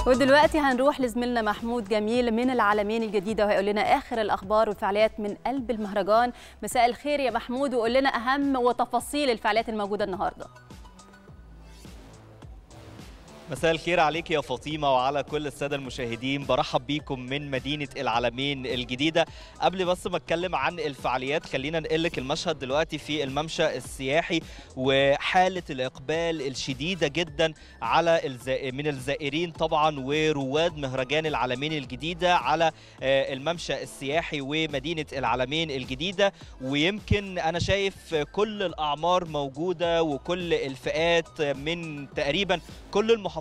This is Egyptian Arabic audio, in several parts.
ودلوقتي هنروح لزميلنا محمود جميل من العالمين الجديدة وهيقول لنا آخر الأخبار والفعاليات من قلب المهرجان مساء الخير يا محمود وقول لنا أهم وتفاصيل الفعاليات الموجودة النهاردة مساء الخير عليك يا فاطمة وعلى كل السادة المشاهدين برحب بيكم من مدينة العالمين الجديدة قبل بس ما اتكلم عن الفعاليات خلينا نقلك المشهد دلوقتي في الممشى السياحي وحالة الإقبال الشديدة جدا على الزا... من الزائرين طبعا ورواد مهرجان العالمين الجديدة على الممشى السياحي ومدينة العالمين الجديدة ويمكن أنا شايف كل الأعمار موجودة وكل الفئات من تقريبا كل المحافظات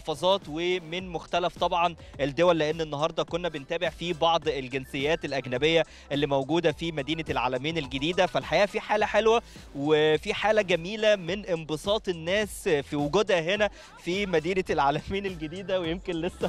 ومن مختلف طبعا الدول لان النهارده كنا بنتابع في بعض الجنسيات الاجنبيه اللي موجوده في مدينه العالمين الجديده فالحقيقه في حاله حلوه وفي حاله جميله من انبساط الناس في وجودها هنا في مدينه العالمين الجديده ويمكن لسه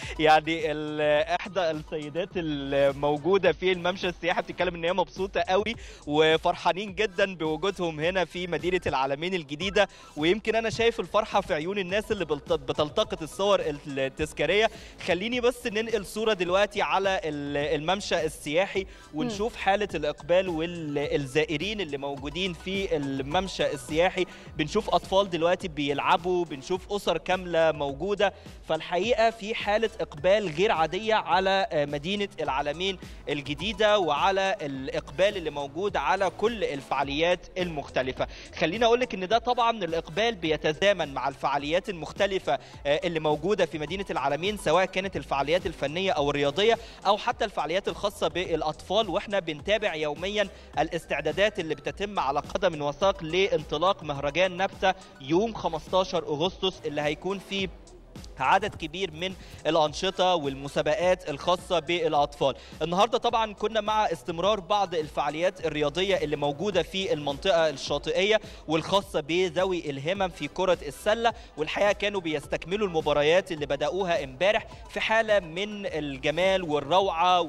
يعني احدى السيدات الموجوده في الممشى السياحي بتتكلم ان هي مبسوطه قوي وفرحانين جدا بوجودهم هنا في مدينه العالمين الجديده ويمكن انا شايف الفرحه في عيون الناس اللي بتلتقط الصور التذكاريه خليني بس ننقل صوره دلوقتي على الممشى السياحي ونشوف حاله الاقبال والزائرين اللي موجودين في الممشى السياحي بنشوف اطفال دلوقتي بيلعبوا بنشوف اسر كامله موجوده فالحقيقه في حاله اقبال غير عاديه على مدينه العالمين الجديده وعلى الاقبال اللي موجود على كل الفعاليات المختلفه خليني اقول لك ان ده طبعا الاقبال بيتزامن مع الفعاليات المختلفه اللي موجوده في مدينه العالمين سواء كانت الفعاليات الفنيه او الرياضيه او حتى الفعاليات الخاصه بالاطفال واحنا بنتابع يوميا الاستعدادات اللي بتتم على قدم وساق لانطلاق مهرجان نبته يوم 15 اغسطس اللي هيكون فيه عدد كبير من الأنشطة والمسابقات الخاصة بالأطفال النهاردة طبعا كنا مع استمرار بعض الفعاليات الرياضية اللي موجودة في المنطقة الشاطئية والخاصة بذوي الهمم في كرة السلة والحقيقة كانوا بيستكملوا المباريات اللي بدأوها امبارح في حالة من الجمال والروعة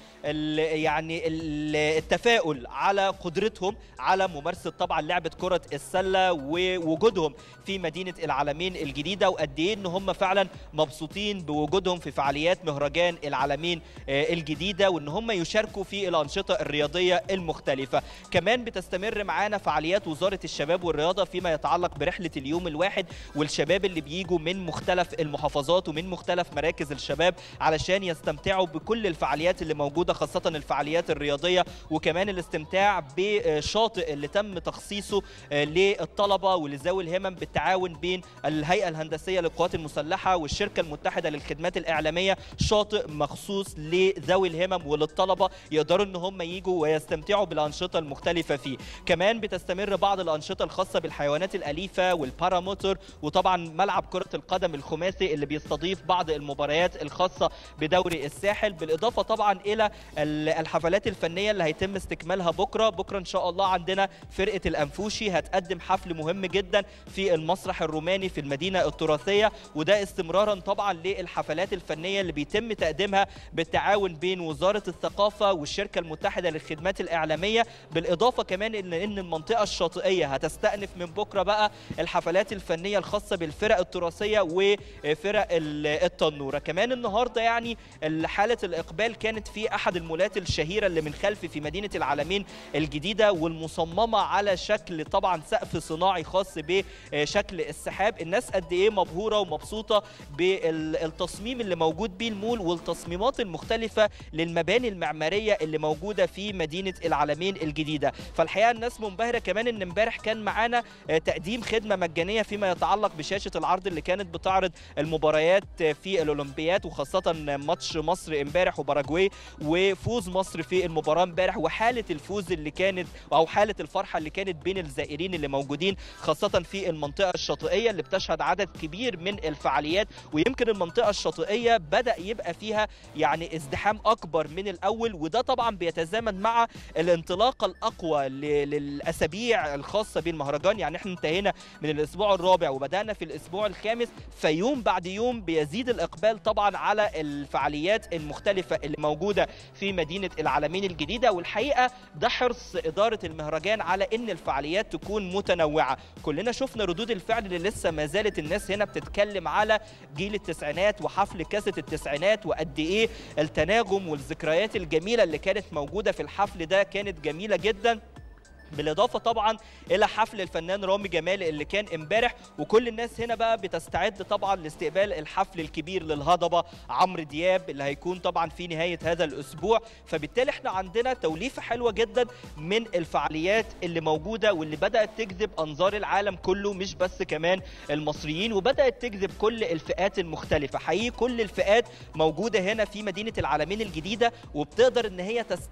وال يعني التفاؤل على قدرتهم على ممارسة طبعا لعبة كرة السلة ووجودهم في مدينة العالمين الجديدة وقد ايه ان هم فعلا مبسوطين بوجودهم في فعاليات مهرجان العالمين الجديده وان هم يشاركوا في الانشطه الرياضيه المختلفه كمان بتستمر معانا فعاليات وزاره الشباب والرياضه فيما يتعلق برحله اليوم الواحد والشباب اللي بيجوا من مختلف المحافظات ومن مختلف مراكز الشباب علشان يستمتعوا بكل الفعاليات اللي موجوده خاصه الفعاليات الرياضيه وكمان الاستمتاع بشاطئ اللي تم تخصيصه للطلبه ولذوي الهمم بالتعاون بين الهيئه الهندسيه للقوات المسلحه والشركه المتحده للخدمات الاعلاميه شاطئ مخصوص لذوي الهمم وللطلبه يقدروا ان هم يجوا ويستمتعوا بالانشطه المختلفه فيه كمان بتستمر بعض الانشطه الخاصه بالحيوانات الاليفه والباراموتور وطبعا ملعب كره القدم الخماسي اللي بيستضيف بعض المباريات الخاصه بدوري الساحل بالاضافه طبعا الى الحفلات الفنيه اللي هيتم استكمالها بكره بكره ان شاء الله عندنا فرقه الانفوشي هتقدم حفل مهم جدا في المسرح الروماني في المدينه التراثيه وده استمرارا طبعا للحفلات الفنيه اللي بيتم تقديمها بالتعاون بين وزاره الثقافه والشركه المتحده للخدمات الاعلاميه بالاضافه كمان ان ان المنطقه الشاطئيه هتستأنف من بكره بقى الحفلات الفنيه الخاصه بالفرق التراثيه وفرق التنوره كمان النهارده يعني حاله الاقبال كانت في احد المولات الشهيره اللي من خلف في مدينه العالمين الجديده والمصممه على شكل طبعا سقف صناعي خاص بشكل السحاب الناس قد ايه مبهوره ومبسوطه بالتصميم اللي موجود بيه المول والتصميمات المختلفه للمباني المعماريه اللي موجوده في مدينه العالمين الجديده فالحقيقه الناس منبهره كمان ان امبارح كان معانا تقديم خدمه مجانيه فيما يتعلق بشاشه العرض اللي كانت بتعرض المباريات في الاولمبيات وخاصه ماتش مصر امبارح وباراجواي وفوز مصر في المباراه امبارح وحاله الفوز اللي كانت او حاله الفرحه اللي كانت بين الزائرين اللي موجودين خاصه في المنطقه الشاطئيه اللي بتشهد عدد كبير من الفعاليات ويمكن المنطقه الشاطئيه بدا يبقى فيها يعني ازدحام اكبر من الاول وده طبعا بيتزامن مع الانطلاقه الاقوى للاسابيع الخاصه بالمهرجان يعني احنا انتهينا من الاسبوع الرابع وبدانا في الاسبوع الخامس فيوم بعد يوم بيزيد الاقبال طبعا على الفعاليات المختلفه اللي موجوده في مدينه العالمين الجديده والحقيقه ده حرص اداره المهرجان على ان الفعاليات تكون متنوعه كلنا شفنا ردود الفعل اللي لسه ما زالت الناس هنا بتتكلم على على جيل التسعينات وحفل كاسة التسعينات وقد ايه التناغم والذكريات الجميله اللي كانت موجوده في الحفل ده كانت جميله جدا بالاضافه طبعا الى حفل الفنان رامي جمال اللي كان امبارح وكل الناس هنا بقى بتستعد طبعا لاستقبال الحفل الكبير للهضبه عمرو دياب اللي هيكون طبعا في نهايه هذا الاسبوع فبالتالي احنا عندنا توليفه حلوه جدا من الفعاليات اللي موجوده واللي بدات تجذب انظار العالم كله مش بس كمان المصريين وبدات تجذب كل الفئات المختلفه حقيقي كل الفئات موجوده هنا في مدينه العالمين الجديده وبتقدر ان هي تست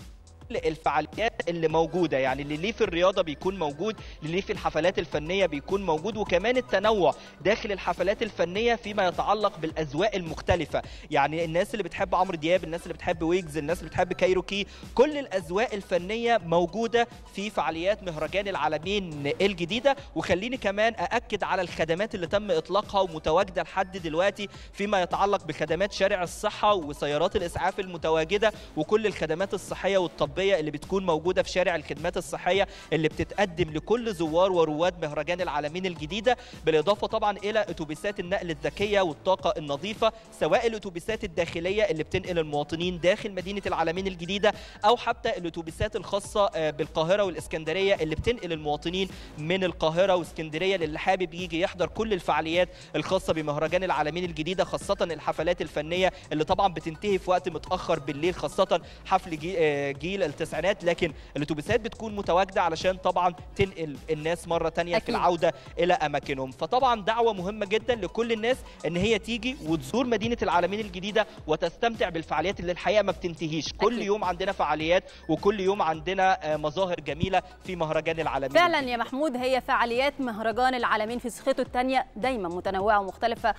الفعاليات اللي موجوده يعني اللي ليه في الرياضه بيكون موجود اللي ليه في الحفلات الفنيه بيكون موجود وكمان التنوع داخل الحفلات الفنيه فيما يتعلق بالاذواق المختلفه يعني الناس اللي بتحب عمرو دياب الناس اللي بتحب ويجز الناس اللي بتحب كايروكي كل الاذواق الفنيه موجوده في فعاليات مهرجان العالمين الجديده وخليني كمان ااكد على الخدمات اللي تم اطلاقها ومتواجده لحد دلوقتي فيما يتعلق بخدمات شارع الصحه وسيارات الاسعاف المتواجده وكل الخدمات الصحيه والطبيه اللي بتكون موجوده في شارع الخدمات الصحيه اللي بتتقدم لكل زوار ورواد مهرجان العالمين الجديده بالاضافه طبعا الى اتوبيسات النقل الذكيه والطاقه النظيفه سواء الاتوبيسات الداخليه اللي بتنقل المواطنين داخل مدينه العالمين الجديده او حتى الاتوبيسات الخاصه بالقاهره والاسكندريه اللي بتنقل المواطنين من القاهره واسكندريه للي حابب يجي يحضر كل الفعاليات الخاصه بمهرجان العالمين الجديده خاصه الحفلات الفنيه اللي طبعا بتنتهي في وقت متاخر بالليل خاصه حفل جيل التسعينات لكن الاتوبيسات بتكون متواجده علشان طبعا تنقل الناس مره تانية أكيد. في العوده الى اماكنهم فطبعا دعوه مهمه جدا لكل الناس ان هي تيجي وتزور مدينه العالمين الجديده وتستمتع بالفعاليات اللي الحقيقه ما بتنتهيش كل أكيد. يوم عندنا فعاليات وكل يوم عندنا آه، مظاهر جميله في مهرجان العالمين فعلا الجديدة. يا محمود هي فعاليات مهرجان العالمين في نسخته الثانيه دايما متنوعه ومختلفه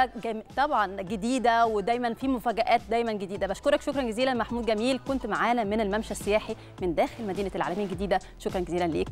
وطبعا جديده ودايما في مفاجات دايما جديده بشكرك شكرا جزيلا محمود جميل كنت معانا من الممشى السياحي من داخل مدينه العالمين الجديده شكرا جزيلا ليك